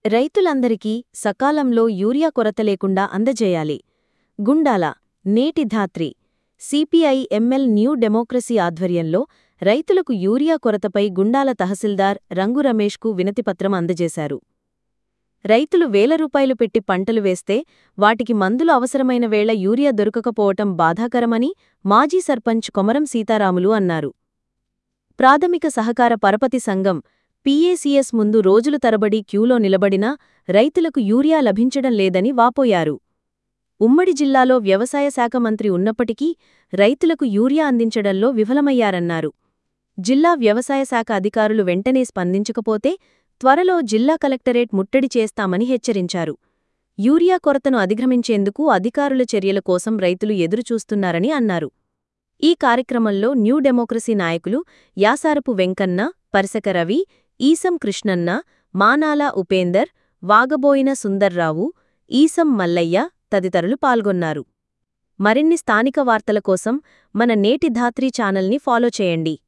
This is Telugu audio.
రైతులందరికీ సకాలంలో యూరియా కొరత లేకుండా అందజేయాలి Gundala Neti Dhatri CPI ML new democracy ఆధ్వర్యంలో రైతులకు యూరియా కొరతపై గుండాల తహసీల్దార్ రంగు రమేష్కు వినతిపత్రం అందజేశారు రైతులు వేల రూపాయలు పెట్టి పంటలు వేస్తే వాటికి మందులు అవసరమైన వేళ యూరియా దొరకకపోవటం బాధాకరమని మాజీ సర్పంచ్ కొమరం సీతారాములు అన్నారు ప్రాథమిక సహకార పరపతి సంఘం పీఏసీఎస్ ముందు రోజులు తరబడి క్యూలో నిలబడినా రైతులకు యూరియా లభించడం లేదని వాపోయారు ఉమ్మడి జిల్లాలో వ్యవసాయ శాఖ మంత్రి ఉన్నప్పటికీ రైతులకు యూరియా అందించడంలో విఫలమయ్యారన్నారు జిల్లా వ్యవసాయ శాఖ అధికారులు వెంటనే స్పందించకపోతే త్వరలో జిల్లా కలెక్టరేట్ ముట్టడి చేస్తామని హెచ్చరించారు యూరియా కొరతను అధిగమించేందుకు అధికారుల చర్యల కోసం రైతులు ఎదురుచూస్తున్నారని అన్నారు ఈ కార్యక్రమంలో న్యూ డెమోక్రసీ నాయకులు యాసారపు వెంకన్న పరిసక రవి ఈసం కృష్ణన్న మానాల ఉపేందర్ వాగబోయిన సుందర్రావు ఈసం మల్లయ్య తదితరులు పాల్గొన్నారు మరిన్ని స్థానిక వార్తల కోసం మన నేటి ధాత్రి ఛానల్ని ఫాలో చేయండి